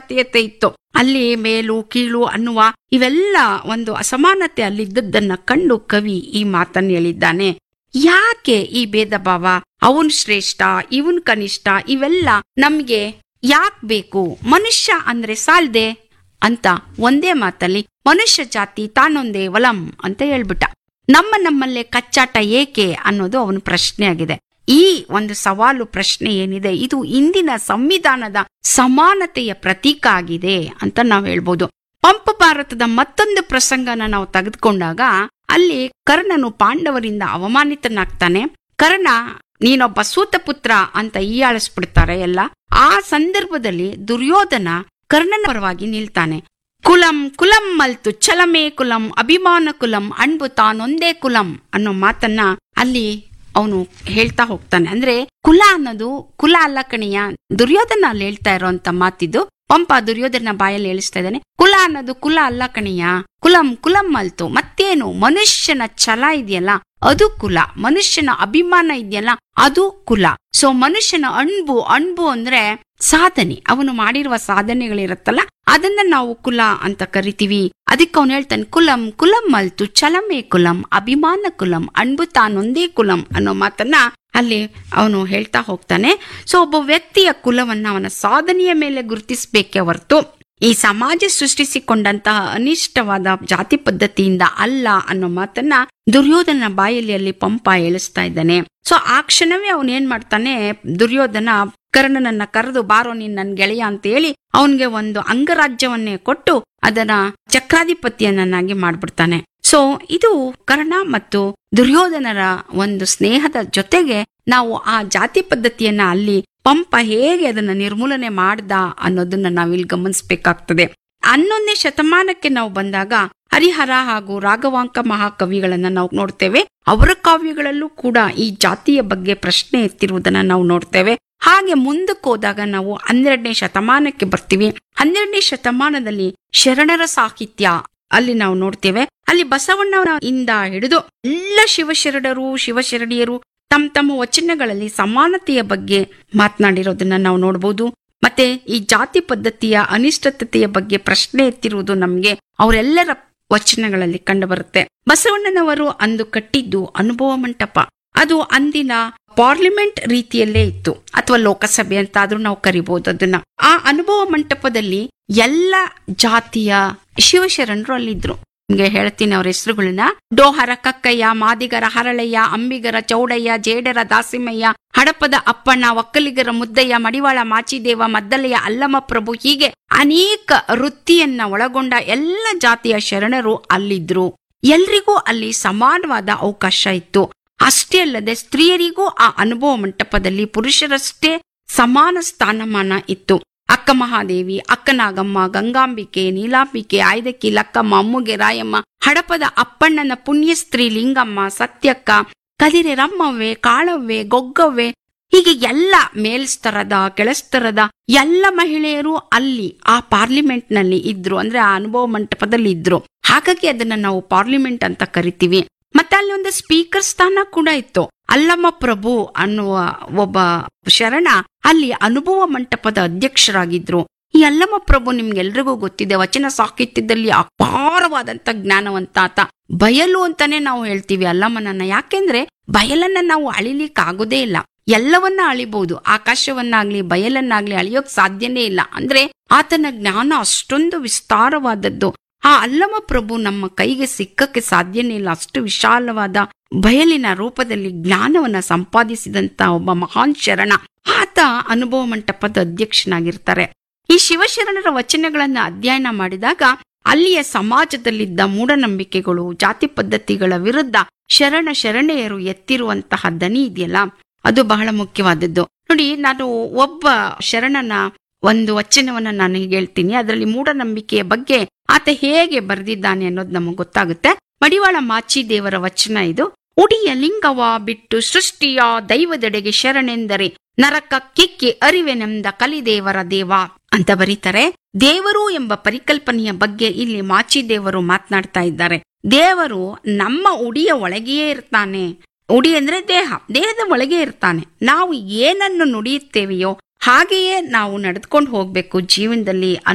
ಸಜಾತೀಯತೆ ಇತ್ತು ಅಲ್ಲಿ ಮೇಲು ಕೀಳು ಅನ್ನುವ ಇವೆಲ್ಲ ಒಂದು ಅಸಮಾನತೆ ಅಲ್ಲಿದ್ದದ್ದನ್ನ ಕಂಡು ಕವಿ ಈ ಮಾತನ್ನು ಹೇಳಿದ್ದಾನೆ ಯಾಕೆ ಈ ಭೇದ ಭಾವ ಅವನ್ ಶ್ರೇಷ್ಠ ಇವನ್ ಕನಿಷ್ಠ ಇವೆಲ್ಲ ನಮ್ಗೆ ಯಾಕ್ ಬೇಕು ಮನುಷ್ಯ ಅಂದ್ರೆ ಸಾಲ್ದೆ ಅಂತ ಒಂದೇ ಮಾತಲ್ಲಿ ಮನುಷ್ಯ ಜಾತಿ ತಾನೊಂದೇ ವಲಂ ಅಂತ ಹೇಳ್ಬಿಟ್ಟ ನಮ್ಮ ನಮ್ಮಲ್ಲೇ ಕಚ್ಚಾಟ ಏಕೆ ಅನ್ನೋದು ಅವನ ಪ್ರಶ್ನೆ ಆಗಿದೆ ಈ ಒಂದು ಸವಾಲು ಪ್ರಶ್ನೆ ಏನಿದೆ ಇದು ಇಂದಿನ ಸಂವಿಧಾನದ ಸಮಾನತೆಯ ಪ್ರತೀಕ ಆಗಿದೆ ಅಂತ ನಾವು ಹೇಳ್ಬೋದು ಪಂಪ ಭಾರತದ ಮತ್ತೊಂದು ಪ್ರಸಂಗನ ನಾವು ತೆಗೆದುಕೊಂಡಾಗ ಅಲ್ಲಿ ಕರ್ಣನು ಪಾಂಡವರಿಂದ ಅವಮಾನಿತನಾಗ್ತಾನೆ ಕರ್ಣ ನೀನೊಬ್ಬ ಸೂತಪುತ್ರ ಅಂತ ಹೀಯಾಳಿಸ್ಬಿಡ್ತಾರೆ ಎಲ್ಲ ಆ ಸಂದರ್ಭದಲ್ಲಿ ದುರ್ಯೋಧನ ಕರ್ಣನ ಪರವಾಗಿ ನಿಲ್ತಾನೆ ಕುಲಂ ಕುಲಂ ಮಲ್ತು ಛಲಮೇ ಕುಲಂ ಅಭಿಮಾನ ಕುಲಂ ಅಣ್ಬು ತಾನೊಂದೇ ಕುಲಂ ಅನ್ನೋ ಮಾತನ್ನ ಅಲ್ಲಿ ಅವನು ಹೇಳ್ತಾ ಹೋಗ್ತಾನೆ ಅಂದ್ರೆ ಕುಲ ಅನ್ನೋದು ಕುಲ ಅಲ್ಲ ಕಣಿಯ ದುರ್ಯೋಧನ ಅಲ್ಲಿ ಹೇಳ್ತಾ ಇರೋಂತ ಮಾತಿದ್ದು ಪಂಪ ದುರ್ಯೋಧನ ಬಾಯಲ್ಲಿ ಹೇಳಿಸ್ತಾ ಇದ್ದಾನೆ ಕುಲ ಅನ್ನೋದು ಕುಲ ಅಲ್ಲ ಕಣಿಯ ಕುಲಂ ಕುಲಂ ಅಲ್ತು ಮತ್ತೇನು ಮನುಷ್ಯನ ಛಲ ಇದೆಯಲ್ಲ ಅದು ಕುಲ ಮನುಷ್ಯನ ಅಭಿಮಾನ ಇದೆಯಲ್ಲ ಅದು ಕುಲ ಸೊ ಮನುಷ್ಯನ ಅಣ್ಬು ಅಣ್ಬು ಅಂದ್ರೆ ಸಾಧನೆ ಅವನು ಮಾಡಿರುವ ಸಾಧನೆಗಳಿರುತ್ತಲ್ಲ ಅದನ್ನ ನಾವು ಕುಲ ಅಂತ ಕರಿತೀವಿ ಅದಕ್ಕೆ ಅವನು ಹೇಳ್ತಾನೆ ಕುಲಂ ಕುಲಂ ಅಲ್ತು ಛಲಮೇ ಕುಲಂ ಅಭಿಮಾನ ಕುಲಂ ಅಣ್ಬು ತಾನೊಂದೇ ಕುಲಂ ಅನ್ನೋ ಮಾತನ್ನ ಅಲ್ಲಿ ಅವನು ಹೇಳ್ತಾ ಹೋಗ್ತಾನೆ ಸೊ ಒಬ್ಬ ವ್ಯಕ್ತಿಯ ಕುಲವನ್ನ ಅವನ ಸಾಧನೆಯ ಮೇಲೆ ಗುರುತಿಸಬೇಕೇ ಹೊರತು ಈ ಸಮಾಜ ಸೃಷ್ಟಿಸಿಕೊಂಡಂತಹ ಅನಿಷ್ಟವಾದ ಜಾತಿ ಪದ್ಧತಿಯಿಂದ ಅಲ್ಲ ಅನ್ನೋ ಮಾತನ್ನ ದುರ್ಯೋಧನ ಬಾಯಲ್ಲಿ ಅಲ್ಲಿ ಪಂಪ ಹೇಳಿಸ್ತಾ ಇದ್ದಾನೆ ಸೊ ಆ ಕ್ಷಣವೇ ಅವನ್ ಏನ್ ಮಾಡ್ತಾನೆ ದುರ್ಯೋಧನ ಕರ್ಣನನ್ನ ಕರೆದು ಬಾರೋ ನೀನ್ ನನ್ ಗೆಳೆಯ ಅಂತ ಹೇಳಿ ಅವನ್ಗೆ ಒಂದು ಅಂಗರಾಜ್ಯವನ್ನೇ ಕೊಟ್ಟು ಅದನ್ನ ಚಕ್ರಾಧಿಪತಿಯನ್ನಾಗಿ ಮಾಡ್ಬಿಡ್ತಾನೆ ಸೊ ಇದು ಕರ್ಣ ಮತ್ತು ದುರ್ಯೋಧನರ ಒಂದು ಸ್ನೇಹದ ಜೊತೆಗೆ ನಾವು ಆ ಜಾತಿ ಪದ್ಧತಿಯನ್ನ ಅಲ್ಲಿ ಪಂಪ ಹೇಗೆ ಅದನ್ನ ನಿರ್ಮೂಲನೆ ಮಾಡ್ದ ಅನ್ನೋದನ್ನ ನಾವಿಲ್ಲಿ ಗಮನಿಸಬೇಕಾಗ್ತದೆ ಹನ್ನೊಂದನೇ ಶತಮಾನಕ್ಕೆ ನಾವು ಬಂದಾಗ ಹರಿಹರ ಹಾಗೂ ರಾಘವಾಂಕ ಮಹಾಕವಿಗಳನ್ನ ನಾವು ನೋಡ್ತೇವೆ ಅವರ ಕಾವ್ಯಗಳಲ್ಲೂ ಕೂಡ ಈ ಜಾತಿಯ ಬಗ್ಗೆ ಪ್ರಶ್ನೆ ಎತ್ತಿರುವುದನ್ನ ನಾವು ನೋಡ್ತೇವೆ ಹಾಗೆ ಮುಂದಕ್ಕೆ ಹೋದಾಗ ನಾವು ಹನ್ನೆರಡನೇ ಶತಮಾನಕ್ಕೆ ಬರ್ತೀವಿ ಹನ್ನೆರಡನೇ ಶತಮಾನದಲ್ಲಿ ಶರಣರ ಸಾಹಿತ್ಯ ಅಲ್ಲಿ ನಾವು ನೋಡ್ತೇವೆ ಅಲ್ಲಿ ಬಸವಣ್ಣನ ಇಂದ ಹಿಡಿದು ಎಲ್ಲ ಶಿವಶರಣರು ಶಿವಶರಣೀಯರು ತಮ್ಮ ತಮ್ಮ ವಚನಗಳಲ್ಲಿ ಸಮಾನತೆಯ ಬಗ್ಗೆ ಮಾತನಾಡಿರೋದನ್ನ ನಾವು ನೋಡಬಹುದು ಮತ್ತೆ ಈ ಜಾತಿ ಪದ್ಧತಿಯ ಅನಿಷ್ಟತೆಯ ಬಗ್ಗೆ ಪ್ರಶ್ನೆ ಎತ್ತಿರುವುದು ನಮ್ಗೆ ಅವರೆಲ್ಲರ ವಚನಗಳಲ್ಲಿ ಕಂಡುಬರುತ್ತೆ ಬಸವಣ್ಣನವರು ಅಂದು ಕಟ್ಟಿದ್ದು ಅನುಭವ ಮಂಟಪ ಅದು ಅಂದಿನ ಪಾರ್ಲಿಮೆಂಟ್ ರೀತಿಯಲ್ಲೇ ಇತ್ತು ಅಥವಾ ಲೋಕಸಭೆ ಅಂತ ಆದ್ರೂ ನಾವು ಕರಿಬಹುದು ಅದನ್ನ ಆ ಅನುಭವ ಮಂಟಪದಲ್ಲಿ ಎಲ್ಲ ಜಾತಿಯ ಶಿವಶರಣರು ಅಲ್ಲಿದ್ರು ನಿಮ್ಗೆ ಹೇಳ್ತೀನಿ ಅವ್ರ ಹೆಸರುಗಳನ್ನ ಡೋಹರ ಕಕ್ಕಯ್ಯ ಮಾದಿಗರ ಹರಳಯ್ಯ ಅಂಬಿಗರ ಚೌಡಯ್ಯ ಜೇಡರ ದಾಸಿಮಯ್ಯ ಹಡಪದ ಅಪ್ಪಣ್ಣ ಒಕ್ಕಲಿಗರ ಮುದ್ದಯ್ಯ ಮಡಿವಾಳ ಮಾಚಿದೇವ ಮದ್ದಲೆಯ ಅಲ್ಲಮ ಪ್ರಭು ಹೀಗೆ ಅನೇಕ ವೃತ್ತಿಯನ್ನ ಒಳಗೊಂಡ ಎಲ್ಲ ಜಾತಿಯ ಶರಣರು ಅಲ್ಲಿದ್ರು ಎಲ್ರಿಗೂ ಅಲ್ಲಿ ಸಮಾನವಾದ ಅವಕಾಶ ಇತ್ತು ಅಷ್ಟೇ ಅಲ್ಲದೆ ಸ್ತ್ರೀಯರಿಗೂ ಆ ಅನುಭವ ಮಂಟಪದಲ್ಲಿ ಪುರುಷರಷ್ಟೇ ಸಮಾನ ಸ್ಥಾನಮಾನ ಇತ್ತು ಅಕ್ಕ ಮಹಾದೇವಿ ಅಕ್ಕನಾಗಮ್ಮ ಗಂಗಾಂಬಿಕೆ ನೀಲಾಂಬಿಕೆ ಆಯ್ದಕ್ಕಿ ಲಕ್ಕಮ್ಮ ಅಮ್ಮುಗೆ ರಾಯಮ್ಮ ಹಡಪದ ಅಪ್ಪಣ್ಣನ ಪುಣ್ಯ ಸ್ತ್ರೀ ಲಿಂಗಮ್ಮ ಸತ್ಯಕ್ಕ ಕದಿರೆ ರಮ್ಮವ್ವೆ ಕಾಳವ್ವೆ ಗೊಗ್ಗವ್ವೆ ಹೀಗೆ ಎಲ್ಲ ಮೇಲ್ಸ್ತರದ ಕೆಳಸ್ತರದ ಎಲ್ಲ ಮಹಿಳೆಯರು ಅಲ್ಲಿ ಆ ಪಾರ್ಲಿಮೆಂಟ್ ನಲ್ಲಿ ಇದ್ರು ಅಂದ್ರೆ ಆ ಅನುಭವ ಮಂಟಪದಲ್ಲಿ ಇದ್ರು ಹಾಗಾಗಿ ಅದನ್ನ ನಾವು ಪಾರ್ಲಿಮೆಂಟ್ ಅಂತ ಕರಿತೀವಿ ಮತ್ತೆ ಅಲ್ಲಿ ಒಂದು ಸ್ಪೀಕರ್ ಸ್ಥಾನ ಕೂಡ ಇತ್ತು ಅಲ್ಲಮ್ಮ ಪ್ರಭು ಅನ್ನುವ ಒಬ್ಬ ಶರಣ ಅಲ್ಲಿ ಅನುಭವ ಮಂಟಪದ ಅಧ್ಯಕ್ಷರಾಗಿದ್ರು ಈ ಅಲ್ಲಮ್ಮ ಪ್ರಭು ನಿಮ್ಗೆಲ್ರಿಗೂ ಗೊತ್ತಿದೆ ವಚನ ಸಾಹಿತ್ಯದಲ್ಲಿ ಅಪಾರವಾದಂತ ಜ್ಞಾನವಂತ ಆತ ಬಯಲು ಅಂತಾನೆ ನಾವು ಹೇಳ್ತೀವಿ ಅಲ್ಲಮ್ಮನನ್ನ ಯಾಕೆಂದ್ರೆ ಬಯಲನ್ನ ನಾವು ಅಳಿಲಿಕ್ ಆಗೋದೇ ಇಲ್ಲ ಎಲ್ಲವನ್ನ ಅಳಿಬಹುದು ಆಕಾಶವನ್ನಾಗ್ಲಿ ಬಯಲನ್ನಾಗ್ಲಿ ಅಳಿಯೋಕ್ ಸಾಧ್ಯನೇ ಇಲ್ಲ ಅಂದ್ರೆ ಆತನ ಜ್ಞಾನ ಅಷ್ಟೊಂದು ವಿಸ್ತಾರವಾದದ್ದು ಆ ಅಲ್ಲಮ ಪ್ರಭು ನಮ್ಮ ಕೈಗೆ ಸಿಕ್ಕಕ್ಕೆ ಸಾಧ್ಯನೇ ಇಲ್ಲ ಅಷ್ಟು ವಿಶಾಲವಾದ ಬಯಲಿನ ರೂಪದಲ್ಲಿ ಜ್ಞಾನವನ್ನ ಸಂಪಾದಿಸಿದಂತ ಒಬ್ಬ ಮಹಾನ್ ಶರಣ ಆತ ಅನುಭವ ಮಂಟಪದ ಅಧ್ಯಕ್ಷನಾಗಿರ್ತಾರೆ ಈ ಶಿವಶರಣರ ವಚನಗಳನ್ನ ಅಧ್ಯಯನ ಮಾಡಿದಾಗ ಅಲ್ಲಿಯ ಸಮಾಜದಲ್ಲಿದ್ದ ಮೂಢನಂಬಿಕೆಗಳು ಜಾತಿ ಪದ್ಧತಿಗಳ ವಿರುದ್ಧ ಶರಣ ಶರಣೆಯರು ಎತ್ತಿರುವಂತಹ ದನಿ ಇದೆಯಲ್ಲ ಅದು ಬಹಳ ಮುಖ್ಯವಾದದ್ದು ನೋಡಿ ನಾನು ಒಬ್ಬ ಶರಣನ ಒಂದು ವಚನವನ್ನ ನಾನು ಹೀಗೆ ಹೇಳ್ತೀನಿ ಅದರಲ್ಲಿ ಮೂಢನಂಬಿಕೆಯ ಬಗ್ಗೆ ಆತ ಹೇಗೆ ಬರೆದಿದ್ದಾನೆ ಅನ್ನೋದು ನಮಗೆ ಗೊತ್ತಾಗುತ್ತೆ ಮಡಿವಾಳ ಮಾಚಿ ದೇವರ ವಚನ ಇದು ಉಡಿಯ ಲಿಂಗವ ಬಿಟ್ಟು ಸೃಷ್ಟಿಯ ದೈವದೆಡೆಗೆ ಶರಣೆಂದರೆ ನರಕ ಕಿಕ್ಕಿ ಅರಿವೆನೆಂದ ಕಲಿದೇವರ ದೇವ ಅಂತ ಬರೀತಾರೆ ದೇವರು ಎಂಬ ಪರಿಕಲ್ಪನೆಯ ಬಗ್ಗೆ ಇಲ್ಲಿ ಮಾಚಿ ದೇವರು ಮಾತನಾಡ್ತಾ ಇದ್ದಾರೆ ದೇವರು ನಮ್ಮ ಉಡಿಯ ಒಳಗೆಯೇ ಇರ್ತಾನೆ ಉಡಿ ಅಂದ್ರೆ ದೇಹ ದೇಹದ ಒಳಗೆ ಇರ್ತಾನೆ ನಾವು ಏನನ್ನು ನುಡಿಯುತ್ತೇವೆಯೋ ಹಾಗೆಯೇ ನಾವು ನಡೆದುಕೊಂಡು ಹೋಗ್ಬೇಕು ಜೀವನದಲ್ಲಿ